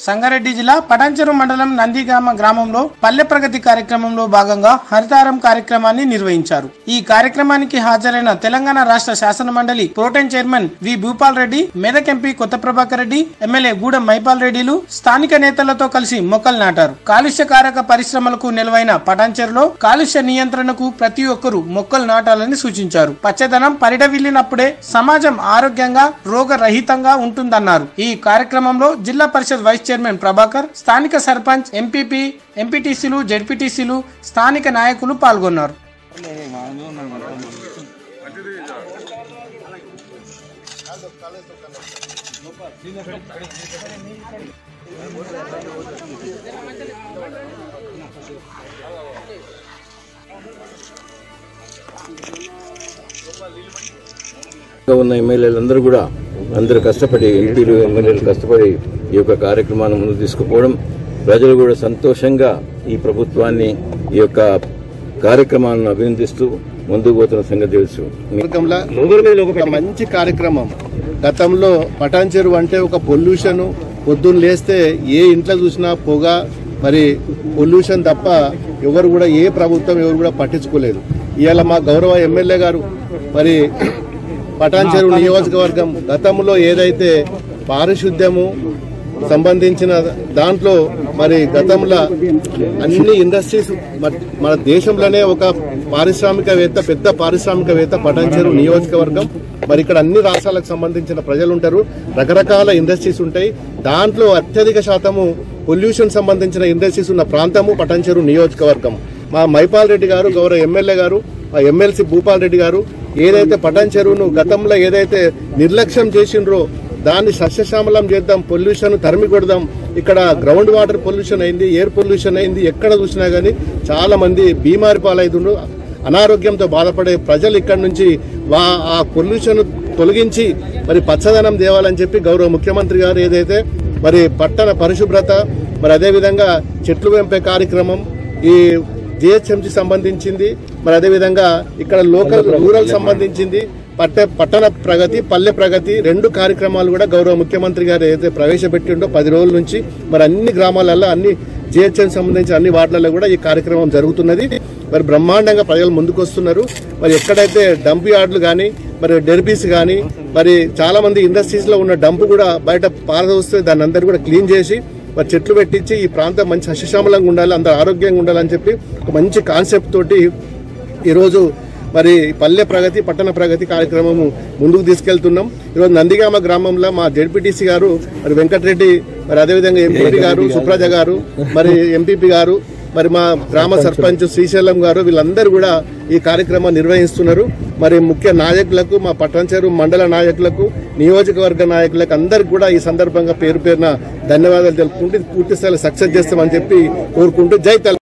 సంగారెడ్డి జిల్లా పటాన్చెరు మండలం నందిగామ గ్రామంలో పల్లె ప్రగతి కార్యక్రమంలో భాగంగా హరితారం కార్యక్రమాన్ని నిర్వహించారు ఈ కార్యక్రమానికి హాజరైన తెలంగాణ రాష్ట్ర శాసన మండలి protem chairman V Bhupal Reddy Medak MP Kotha Prabhakar Reddy MLA Gudem Mahipal రెడ్డిలు స్థానిక నేతలతో కలిసి మొక్కలు నాటారు కాలుష్యకారక పరిశ్రమలకు నెలవైన పటాన్చెరులో కాలుష్య నియంత్రణకు ప్రతి ఒక్కరూ మొక్కలు నాటాలని సూచించారు పచ్చదనం పరిడవిల్లినప్పుడే సమాజం ఆరోగ్యంగా రోగరహితంగా ఉంటుందన్నారు ఈ కార్యక్రమంలో జిల్లా పరిషత్ వైస్ చైర్మన్ ప్రభాకర్ స్థానిక సర్పంచ్ ఎంపీపీ ఎంపీటీసీలు జెడ్పీటీసీలు స్థానిక నాయకులు పాల్గొన్నారు ఇంకా ఉన్న ఎమ్మెల్యేలందరూ కూడా అందరూ కష్టపడి ఎంపీలు ఎమ్మెల్యేలు కష్టపడి ఈ యొక్క కార్యక్రమాన్ని ముందుకు తీసుకుపోవడం ప్రజలు కూడా సంతోషంగా ఈ ప్రభుత్వాన్ని ఈ యొక్క కార్యక్రమాలను అభినందిస్తూ ముందుకు పోతున్న సంగతి తెలుసు మార్గంలో ఒక మంచి కార్యక్రమం గతంలో పటాన్ చెరువు అంటే ఒక పొల్యూషన్ పొద్దున్న లేస్తే ఏ ఇంట్లో చూసినా పొగ మరి పొల్యూషన్ తప్ప ఎవరు కూడా ఏ ప్రభుత్వం ఎవరు కూడా పట్టించుకోలేదు ఇవాళ మా గౌరవ ఎమ్మెల్యే గారు మరి పటాన్ చెరువు నియోజకవర్గం గతంలో ఏదైతే పారిశుద్ధ్యము సంబంధించిన దాంట్లో మరి గతంలో అన్ని ఇండస్ట్రీస్ మన- మన దేశంలోనే ఒక పారిశ్రామికవేత్త పెద్ద పారిశ్రామికవేత్త పటాన్చెరు నియోజకవర్గం మరి ఇక్కడ అన్ని రాష్ట్రాలకు సంబంధించిన ప్రజలు ఉంటారు రకరకాల ఇండస్ట్రీస్ ఉంటాయి దాంట్లో అత్యధిక శాతము పొల్యూషన్ సంబంధించిన ఇండస్ట్రీస్ ఉన్న ప్రాంతము పటాన్చెరు నియోజకవర్గం మా మైపాల్ రెడ్డి గారు గౌరవ ఎమ్మెల్యే గారు మా ఎమ్మెల్సీ భూపాల్ రెడ్డి గారు ఏదైతే పటాన్ చెరువును గతంలో ఏదైతే నిర్లక్ష్యం చేసిండ్రో దాన్ని సస్యశ్యామలం చేద్దాం పొల్యూషన్ తరిమి కొడదాం ఇక్కడ గ్రౌండ్ వాటర్ పొల్యూషన్ అయింది ఎయిర్ పొల్యూషన్ అయింది ఎక్కడ చూసినా గానీ చాలా మంది బీమారి పాలైతుండ్రు అనారోగ్యంతో బాధపడే ప్రజలు ఇక్కడ నుంచి వా ఆ పొల్యూషన్ తొలగించి మరి పచ్చదనం తేవాలని చెప్పి గౌరవ ముఖ్యమంత్రి గారు ఏదైతే మరి పట్టణ పరిశుభ్రత మరి అదేవిధంగా చెట్లు పెంపే కార్యక్రమం ఈ జిహెచ్ఎంసి సంబంధించింది మరి అదేవిధంగా ఇక్కడ లోకల్ రూరల్ సంబంధించింది పట్ట పట్టణ ప్రగతి పల్లె ప్రగతి రెండు కార్యక్రమాలు కూడా గౌరవ ముఖ్యమంత్రి గారు ఏదైతే ప్రవేశపెట్టిండో పది రోజుల నుంచి మరి అన్ని గ్రామాలలో అన్ని జిహెచ్ఎం సంబంధించిన అన్ని వార్డులలో కూడా ఈ కార్యక్రమం జరుగుతున్నది మరి బ్రహ్మాండంగా ప్రజలు ముందుకు వస్తున్నారు మరి ఎక్కడైతే డంప్ యార్డులు కానీ మరి డెర్బీస్ కానీ మరి చాలా మంది ఇండస్ట్రీస్ లో ఉన్న డంప్ కూడా బయట పారదోస్తే దాన్ని అందరు కూడా క్లీన్ చేసి మరి చెట్లు పెట్టించి ఈ ప్రాంతం మంచి సస్యశ్యామలంగా ఉండాలి అందరూ ఆరోగ్యంగా ఉండాలని చెప్పి ఒక మంచి కాన్సెప్ట్ తోటి ఈరోజు మరి పల్లె ప్రగతి పట్టణ ప్రగతి కార్యక్రమము ముందుకు తీసుకెళ్తున్నాం ఈరోజు నందిగామ గ్రామంలో మా జెడ్పీటీసీ గారు మరి వెంకటరెడ్డి మరి అదేవిధంగా ఎంపీపీ గారు సుప్రజ గారు మరి ఎంపీపీ గారు మరి మా గ్రామ సర్పంచ్ శ్రీశైలం గారు వీళ్ళందరూ కూడా ఈ కార్యక్రమం నిర్వహిస్తున్నారు మరి ముఖ్య నాయకులకు మా పట్టణచేరు మండల నాయకులకు నియోజకవర్గ నాయకులకు అందరికి కూడా ఈ సందర్భంగా పేరు పేరున ధన్యవాదాలు తెలుపుకుంటూ ఇది పూర్తి స్థాయిలో సక్సెస్ చేస్తామని చెప్పి కోరుకుంటూ జై తెలంగాణ